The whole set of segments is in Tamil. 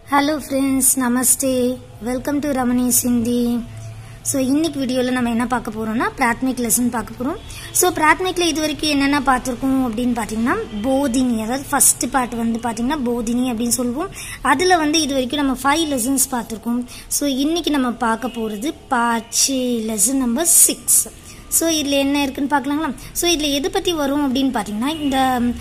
hello friends namaste welcome to Ramani Sindhi so இன்னைக்கு வீடியோவில் நம்ம என்ன பார்க்க போகிறோம்னா பிராத்மிக் லெசன் பார்க்க போகிறோம் ஸோ பிராத்மிக்கில் இது வரைக்கும் என்னென்ன பார்த்துருக்கோம் அப்படின்னு பார்த்தீங்கன்னா போதினி அதாவது ஃபர்ஸ்ட் பார்ட் வந்து பார்த்தீங்கன்னா போதினி அப்படின்னு சொல்லுவோம் அதில் வந்து இது வரைக்கும் நம்ம ஃபைவ் லெசன்ஸ் பார்த்துருக்கோம் ஸோ இன்னைக்கு நம்ம பார்க்க போகிறது பாச்சு லெசன் நம்பர் சிக்ஸ் ஸோ இதில் என்ன இருக்குன்னு பார்க்கலாங்களா ஸோ இதில் எது பற்றி வரும் அப்படின்னு பார்த்தீங்கன்னா இந்த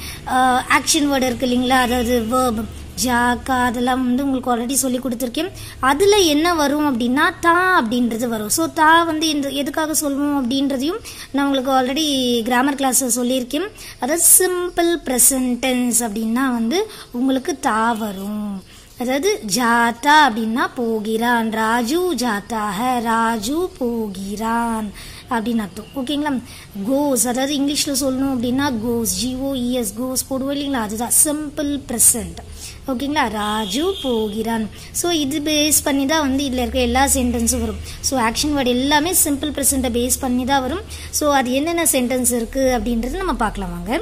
ஆக்ஷன் வேர்டு இருக்கு இல்லைங்களா அதாவது வேர்ப் ஜா கா அதெல்லாம் வந்து உங்களுக்கு ஆல்ரெடி சொல்லி கொடுத்துருக்கேன் அதில் என்ன வரும் அப்படின்னா தா அப்படின்றது வரும் ஸோ தா வந்து இந்த எதுக்காக சொல்லுவோம் அப்படின்றதையும் நான் உங்களுக்கு ஆல்ரெடி கிராமர் கிளாஸில் சொல்லியிருக்கேன் அதாவது சிம்பிள் ப்ரெசன்டென்ஸ் அப்படின்னா வந்து உங்களுக்கு தா வரும் அதாவது ஜாத்தா அப்படின்னா போகிறான் ராஜு ஜாத்தாக ராஜு போகிறான் அப்படின்னு அர்த்தம் ஓகேங்களா கோஸ் அதாவது இங்கிலீஷில் சொல்லணும் அப்படின்னா கோஸ் ஜிஓஇஎஸ் கோஸ் போடுவோம் இல்லைங்களா அதுதான் சிம்பிள் ப்ரெசன்ட் ஓகேங்களா ராஜு போகிறான் ஸோ இது பேஸ் பண்ணி தான் வந்து இதில் இருக்க எல்லா சென்டென்ஸும் வரும் ஸோ ஆக்ஷன் வேர்டு எல்லாமே சிம்பிள் ப்ரெசண்ட்டை பேஸ் பண்ணி தான் வரும் ஸோ அது என்னென்ன சென்டென்ஸ் இருக்குது அப்படின்றது நம்ம பார்க்கலாம் வாங்க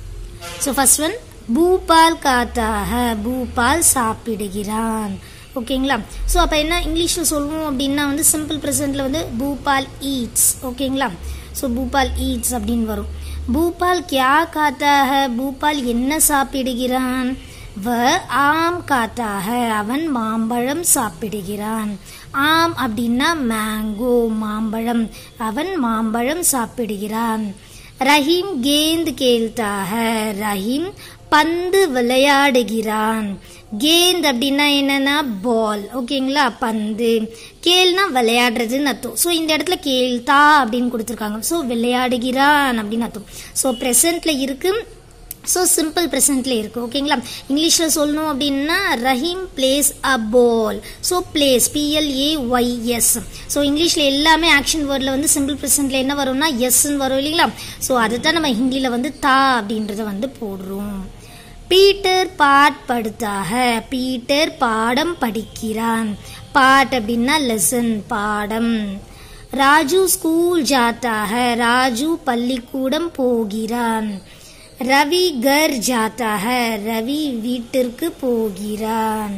ஸோ ஃபர்ஸ்ட் ஒன் பூபால் காத்தாக பூபால் சாப்பிடுகிறான் ஓகேங்களா ஸோ அப்போ என்ன இங்கிலீஷில் சொல்லுவோம் அப்படின்னா வந்து சிம்பிள் ப்ரெசென்ட்டில் வந்து பூபால் ஈட்ஸ் ஓகேங்களா ஸோ பூபால் ஈட்ஸ் அப்படின்னு வரும் பூபால் கியா காத்தாக பூபால் என்ன சாப்பிடுகிறான் வ ஆம் காத்தாக அவன் மாம்பழம் சாப்பிடுகிறான் ஆம் அப்படின்னா மேங்கோ மாம்பழம் அவன் மாம்பழம் சாப்பிடுகிறான் ரஹீம் கேந்த் கேள்தாக ரஹீம் பந்து விளையாடுகிறான் கேந்த் அப்படின்னா என்னன்னா பால் ஓகேங்களா பந்து கேள்னா விளையாடுறதுன்னு அர்த்தம் ஸோ இந்த இடத்துல கேள்தா அப்படின்னு கொடுத்துருக்காங்க ஸோ விளையாடுகிறான் அப்படின்னு அர்த்தம் ஸோ ப்ரெசண்ட்ல இருக்கு ஸோ சிம்பிள் ப்ரெசென்ட்ல இருக்கு ஓகேங்களா இங்கிலீஷில் சொல்லணும் அப்படின்னா Rahim plays a ball so plays P L A Y S so இங்கிலீஷில் எல்லாமே ஆக்ஷன் வேர்டில் வந்து சிம்பிள் ப்ரெசென்ட்ல என்ன வரும்னா எஸ்ன்னு வரும் இல்லைங்களா ஸோ அதை தான் நம்ம ஹிந்தியில் வந்து தா அப்படின்றத வந்து போடுறோம் பீட்டர் பாட் படுத்தாக பீட்டர் பாடம் படிக்கிறான் பாட் அப்படின்னா லெசன் பாடம் ராஜு ஸ்கூல் ஜாத்தாக ராஜு பள்ளிக்கூடம் போகிறான் ரவி கர் ஜாத்தாக ரவி வீட்டிற்கு போகிறான்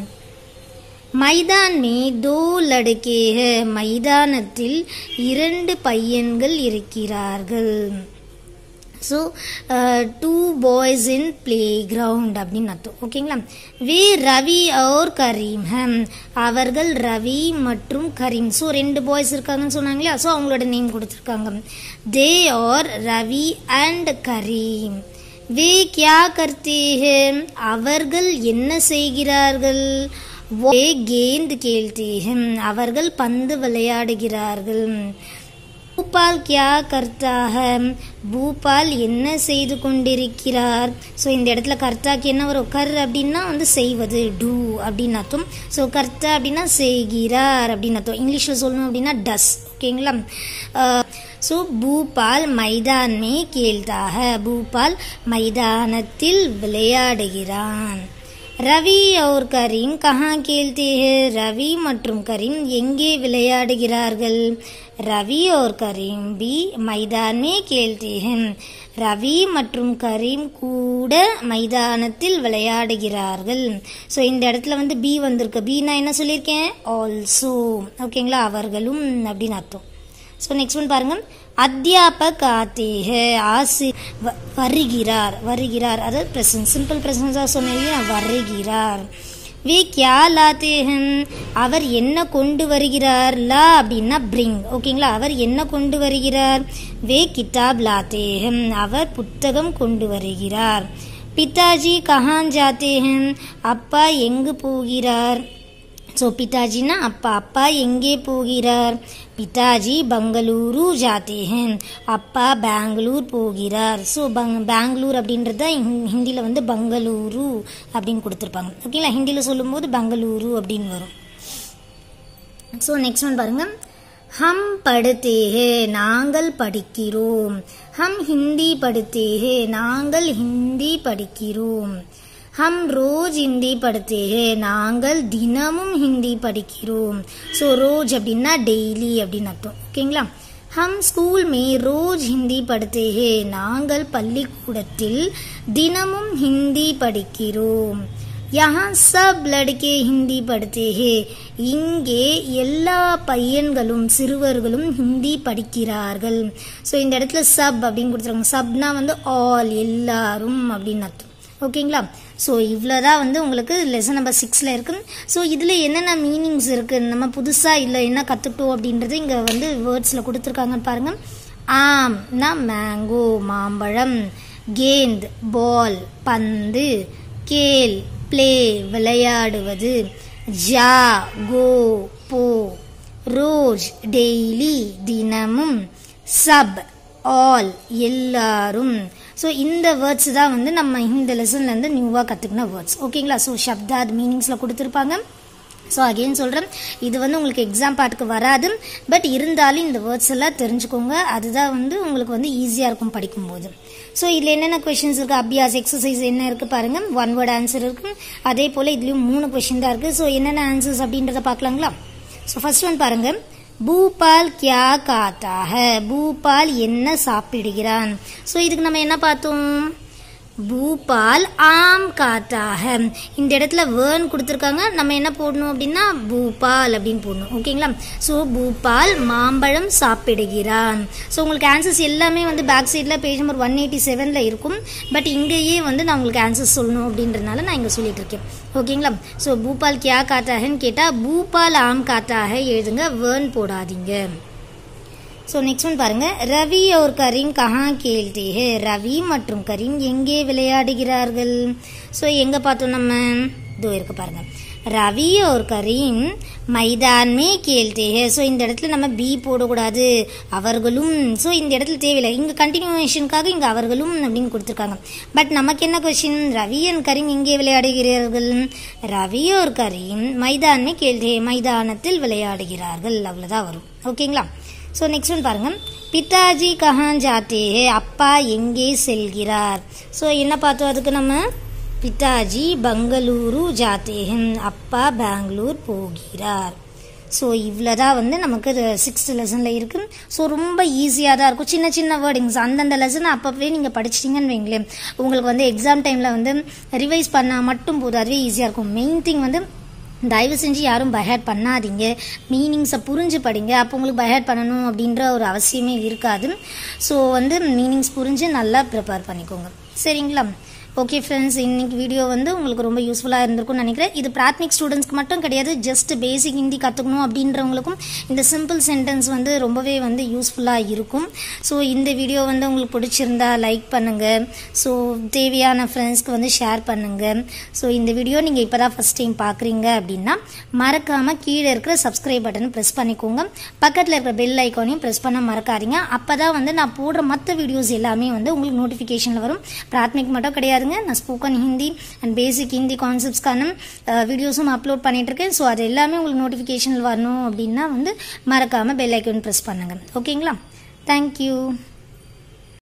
மைதான் மே தோ லடுக்கே மைதானத்தில் இரண்டு பையன்கள் இருக்கிறார்கள் so two boys in playground அப்படின்னு அர்த்தம் ஓகேங்களா வே ரவி और கரீம் ஹம் அவர்கள் ரவி மற்றும் கரீம் ஸோ ரெண்டு பாய்ஸ் இருக்காங்கன்னு சொன்னாங்களா ஸோ அவங்களோட நேம் கொடுத்துருக்காங்க they are Ravi and Karim வே கியா கர்த்தே அவர்கள் என்ன செய்கிறார்கள் வே கேந்த் கேள்தேஹம் அவர்கள் பந்து விளையாடுகிறார்கள் பூபால் கியா கர்த்தாக பூபால் என்ன செய்து கொண்டிருக்கிறார் ஸோ இந்த இடத்துல கர்த்தாக்கு என்ன வரும் கர் அப்படின்னா வந்து செய்வது டூ அப்படின்னு அர்த்தம் ஸோ கர்த்தா அப்படின்னா செய்கிறார் அப்படின்னு அர்த்தம் இங்கிலீஷில் சொல்லணும் அப்படின்னா டஸ் ஓகேங்களா ஸோ பூபால் மைதான் மே கேள்தாக பூபால் மைதானத்தில் விளையாடுகிறான் ரவி और கரீம் கஹா கேள்தே ரவி மற்றும் கரீம் எங்கே விளையாடுகிறார்கள் ரவி और கரீம் பி மைதான் மே கேள்தே ரவி மற்றும் கரீம் கூட மைதானத்தில் விளையாடுகிறார்கள் ஸோ இந்த இடத்துல வந்து பி வந்திருக்கு பி நான் என்ன சொல்லியிருக்கேன் ஆல்சோ ஓகேங்களா அவர்களும் அப்படின்னு அர்த்தம் ஸோ நெக்ஸ்ட் ஒன் பாருங்க அத்தியாபக் ஆத்தேக ஆசி வருகிறார் வருகிறார் அதாவது பிரசன்ட் சிம்பிள் பிரசன்ஸாக சொன்னேன் வருகிறார் வே கியா லாத்தேஹம் அவர் என்ன கொண்டு வருகிறார் லா அப்படின்னா பிரிங் ஓகேங்களா அவர் என்ன கொண்டு வருகிறார் வே கிதாப் லாத்தேஹம் அவர் புத்தகம் கொண்டு வருகிறார் பிதாஜி கஹான் ஜாத்தேஹம் அப்பா எங்கு போகிறார் ஸோ பிதாஜினா அப்பா அப்பா எங்கே போகிறார் பிதாஜி பெங்களூரு ஜாத்தேஹன் அப்பா பெங்களூர் போகிறார் ஸோ பங் பெங்களூர் அப்படின்றத ஹிந்தியில் வந்து பெங்களூரு அப்படின்னு கொடுத்துருப்பாங்க ஓகேங்களா ஹிந்தியில் சொல்லும்போது பெங்களூரு அப்படின்னு வரும் ஸோ நெக்ஸ்ட் ஒன் பாருங்க ஹம் படுத்தேஹே நாங்கள் படிக்கிறோம் ஹம் ஹிந்தி படுத்தேஹே நாங்கள் ஹிந்தி படிக்கிறோம் ஹம் ரோஜ் ஹிந்தி படுத்தேஹே நாங்கள் தினமும் ஹிந்தி படிக்கிறோம் ஸோ ரோஜ் அப்படின்னா டெய்லி அப்படின்னு அர்த்தம் ஓகேங்களா ஹம் ஸ்கூல் மே ரோஜ் ஹிந்தி படுத்தே ஹே நாங்கள் பள்ளிக்கூடத்தில் தினமும் ஹிந்தி படிக்கிறோம் யஹா சப் லடுக்கே ஹிந்தி படுத்தே ஹே இங்கே எல்லா பையன்களும் சிறுவர்களும் ஹிந்தி படிக்கிறார்கள் ஸோ இந்த இடத்துல சப் அப்படின்னு கொடுத்துருக்காங்க சப்னா வந்து ஆல் எல்லாரும் அப்படின்னு அர்த்தம் ஓகேங்களா ஸோ இவ்வளோதான் வந்து உங்களுக்கு லெசன் நம்பர் சிக்ஸில் இருக்கு ஸோ இதில் என்னென்ன மீனிங்ஸ் இருக்குது நம்ம புதுசாக இல்லை என்ன கற்றுக்கிட்டோம் அப்படின்றது இங்கே வந்து வேர்ட்ஸில் கொடுத்துருக்காங்கன்னு பாருங்கள் ஆம்னா மேங்கோ மாம்பழம் கேந்த் பால் பந்து கேல் ப்ளே விளையாடுவது ஜா கோ போ ரோஜ் டெய்லி தினமும் சப் ஆல் எல்லாரும் ஸோ இந்த வேர்ட்ஸ் தான் வந்து நம்ம இந்த லெசன்லேருந்து நியூவாக கற்றுக்கின வேர்ட்ஸ் ஓகேங்களா ஸோ சப்தாத் மீனிங்ஸில் கொடுத்துருப்பாங்க ஸோ அகெயின் சொல்கிறேன் இது வந்து உங்களுக்கு எக்ஸாம் பாட்டுக்கு வராது பட் இருந்தாலும் இந்த வேர்ட்ஸ் எல்லாம் தெரிஞ்சுக்கோங்க அதுதான் வந்து உங்களுக்கு வந்து ஈஸியாக இருக்கும் படிக்கும்போது ஸோ இதில் என்னென்ன கொஷின்ஸ் இருக்குது அபியாஸ் எக்ஸசைஸ் என்ன இருக்குது பாருங்கள் ஒன் வேர்ட் ஆன்சர் இருக்குது அதே போல் இதுலேயும் மூணு கொஷின் தான் இருக்குது ஸோ என்னென்ன ஆன்சர்ஸ் அப்படின்றத பார்க்கலாங்களா ஸோ ஃபர்ஸ்ட் ஒன் பாருங்கள் பூபால் கியா காத்தா ஹ பூபால் என்ன சாப்பிடுகிறான் ஸோ இதுக்கு நம்ம என்ன பார்த்தோம் பூபால் ஆம் காத்தா ஹ இந்த இடத்துல வேர்ன் கொடுத்துருக்காங்க நம்ம என்ன போடணும் அப்படின்னா பூபால் அப்படின்னு போடணும் ஓகேங்களா ஸோ பூபால் மாம்பழம் சாப்பிடுகிறான் ஸோ உங்களுக்கு ஆன்சர்ஸ் எல்லாமே வந்து பேக் சைடில் பேஜ் நம்பர் ஒன் எயிட்டி செவனில் இருக்கும் பட் இங்கேயே வந்து நான் உங்களுக்கு ஆன்சர்ஸ் சொல்லணும் அப்படின்றதுனால நான் இங்கே சொல்லிட்டு இருக்கேன் ஓகேங்களா ஸோ பூபால் கியா காத்தாகன்னு கேட்டால் பூபால் ஆம் காத்தாக எழுதுங்க வேர்ன் போடாதீங்க ஸோ நெக்ஸ்ட் ஒன் பாருங்க ரவி और கரீம் கஹா கேள்தே ஹே ரவி மற்றும் கரீம் எங்கே விளையாடுகிறார்கள் ஸோ எங்கே பார்த்தோம் நம்ம இதோ இருக்கு பாருங்க ரவி और கரீம் மைதான் மே கேள்தே ஹே ஸோ இந்த இடத்துல நம்ம பி போடக்கூடாது அவர்களும் ஸோ இந்த இடத்துல தேவையில்லை இங்கே கண்டினியூஷனுக்காக இங்கே அவர்களும் அப்படின்னு கொடுத்துருக்காங்க பட் நமக்கு என்ன கொஸ்டின் ரவி அண்ட் கரீம் எங்கே விளையாடுகிறார்கள் ரவி और கரீம் மைதான் மே கேள்தே மைதானத்தில் விளையாடுகிறார்கள் அவ்வளோதான் வரும் ஓகேங்களா ஸோ நெக்ஸ்ட் ஒன் பாருங்க பிதாஜி கஹான் ஜாத்தே ஹே அப்பா எங்கே செல்கிறார் ஸோ என்ன பார்த்தோம் அதுக்கு நம்ம பிதாஜி பங்களூரு ஜாத்தே ஹம் அப்பா பெங்களூர் போகிறார் ஸோ இவ்வளோ தான் வந்து நமக்கு சிக்ஸ்த் லெசனில் இருக்குது ஸோ ரொம்ப ஈஸியாக தான் இருக்கும் சின்ன சின்ன வேர்டிங்ஸ் அந்தந்த லெசன் அப்போவே நீங்கள் படிச்சிட்டிங்கன்னு வைங்களேன் உங்களுக்கு வந்து எக்ஸாம் டைமில் வந்து ரிவைஸ் பண்ணால் மட்டும் போதும் அதுவே ஈஸியாக இருக்கும் மெயின் திங் வந்து தயவு செஞ்சு யாரும் பைஹேட் பண்ணாதீங்க மீனிங்ஸை புரிஞ்சு படிங்க அப்போ உங்களுக்கு பைஹேட் பண்ணணும் அப்படின்ற ஒரு அவசியமே இருக்காது ஸோ வந்து மீனிங்ஸ் புரிஞ்சு நல்லா ப்ரிப்பேர் பண்ணிக்கோங்க சரிங்களா ஓகே ஃப்ரெண்ட்ஸ் இன்னைக்கு வீடியோ வந்து உங்களுக்கு ரொம்ப யூஸ்ஃபுல்லாக இருந்திருக்கும்னு நினைக்கிறேன் இது பிராத்மிக் ஸ்டூடெண்ட்ஸ்க்கு மட்டும் கிடையாது ஜஸ்ட் பேசிக் ஹிந்தி கற்றுக்கணும் அப்படின்றவங்களுக்கும் இந்த சிம்பிள் சென்டென்ஸ் வந்து ரொம்பவே வந்து யூஸ்ஃபுல்லாக இருக்கும் ஸோ இந்த வீடியோ வந்து உங்களுக்கு பிடிச்சிருந்தா லைக் பண்ணுங்கள் ஸோ தேவையான ஃப்ரெண்ட்ஸ்க்கு வந்து ஷேர் பண்ணுங்கள் ஸோ இந்த வீடியோ நீங்கள் இப்போ தான் ஃபஸ்ட் டைம் பார்க்குறீங்க அப்படின்னா மறக்காமல் கீழே இருக்கிற சப்ஸ்கிரைப் பட்டனை ப்ரெஸ் பண்ணிக்கோங்க பக்கத்தில் இருக்கிற பெல் ஐக்கானையும் ப்ரெஸ் பண்ண மறக்காதீங்க அப்போ தான் வந்து நான் போடுற மற்ற வீடியோஸ் எல்லாமே வந்து உங்களுக்கு நோட்டிஃபிகேஷனில் வரும் பிராத்மிக் மட்டும் கிடையாதுங்க நான் spoken Hindi and basic Hindi கான்செப்ட்ஸ்க்கான வீடியோஸும் அப்லோட் பண்ணிட்டு இருக்கேன் ஸோ அது எல்லாமே உங்களுக்கு நோட்டிஃபிகேஷன் வரணும் அப்படின்னா வந்து மறக்காமல் பெல் ஐக்கான் ப்ரெஸ் பண்ணுங்கள் ஓகேங்களா தேங்க்யூ